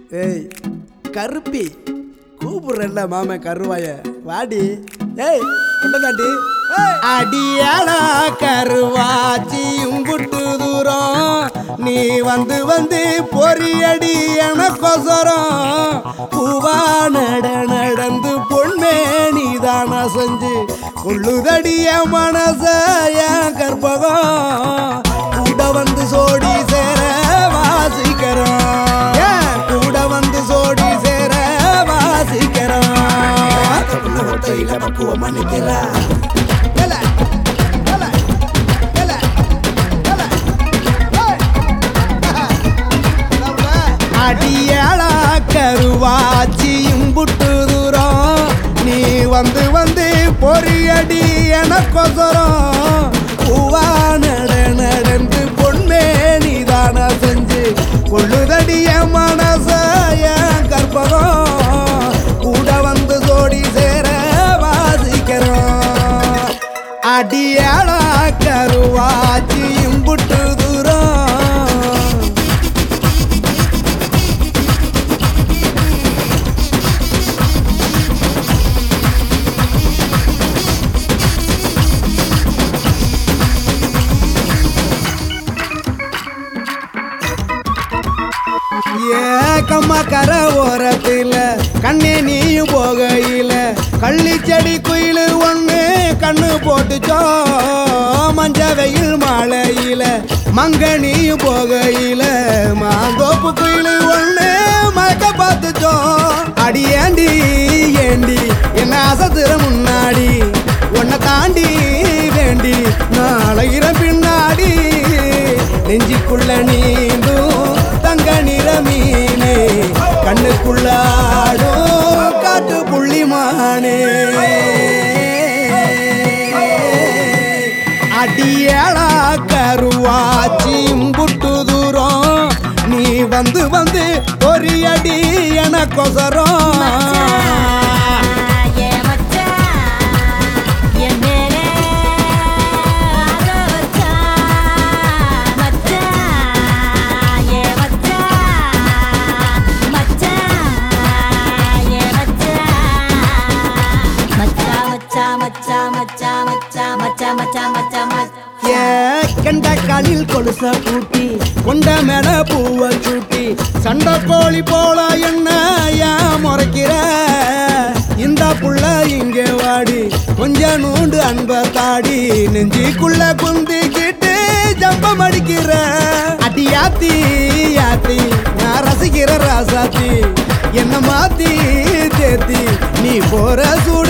ஏய் கருப்பி கூப்பிடுறல்ல மாமன் கருவாய வாடி ஏய் கொண்டதாண்டி அடியாடா கருவாச்சி உங்குட்டு தூரம் நீ வந்து வந்து பொறியடி எனக்கொசரம் பூவா நட நடந்து பொன்மேனி தானா செஞ்சு கொள்ளுதடிய மனச என் கற்பகம் கூட வந்து சோடி சேர வாசிக்கிறோம் ஏன் கூட வந்து சோடி சேர வாசிக்கிறோம் ஒத்தையில பக்குவம் மன்னிக்கிறா அடியாளா கருவாச்சியும் புட்டு தூரம் நீ வந்து வந்து பொறியடி எனக்கொசரம் பூவா நட நடந்து பொன்மேனி தானா செஞ்சு கொள்ளுதடிய மனச என் கற்பகம் கூட வந்து சோடி சேர வாசிக்கிறோம் அடியாளா கருவாச்சியும் புட்டு தூரம் ஏக்கம்மா கர ஓரத்தில கண்ணே நீயும் போகையில கள்ளி செடி குயிலு ஒண்ணு கண்ணு போட்டுச்சோ மஞ்ச வெயில் மாலையில மங்க நீயும் போகையில மாந்தோப்பு குயிலு ஒண்ணு மயக்க பார்த்துச்சோ அடி ஏண்டி ஏண்டி என்ன அசத்துற முன்னாடி உன்னை தாண்டி வேண்டி நாளையிற பின்னாடி நெஞ்சிக்குள்ள நீந்தும் தங்க நிற மீனே கண்ணுக்குள்ள ஆடும் காட்டு புள்ளி மானே அடியலா கருவாச்சி புட்டு தூரம் நீ வந்து வந்து ஒரு அடி எனக்கொசரம் ஏ மச்சான் என் மேலே ஆக வச்சான் மச்சான் ஏ மச்சான் மச்சான் ஏ மச்சான் மச்சான் மச்சான் மச்சான் மச்சான் மச்சான் மச்சான் மச்சான் மச்சான் மச்சான் ஏ கண்ட காலில் கொலுச பூட்டி கொண்ட மேல பூவ சூட்டி சண்டை கோழி போல என்ன ஏன் முறைக்கிற இந்த புள்ள இங்க வாடி கொஞ்ச நூண்டு அன்ப தாடி நெஞ்சிக்குள்ள குந்திக்கிட்டு ஜம்பம் அடிக்கிற அடி யாத்தி யாத்தி நான் ரசிக்கிற ராசாத்தி என்ன மாத்தி தேத்தி நீ போற சூடு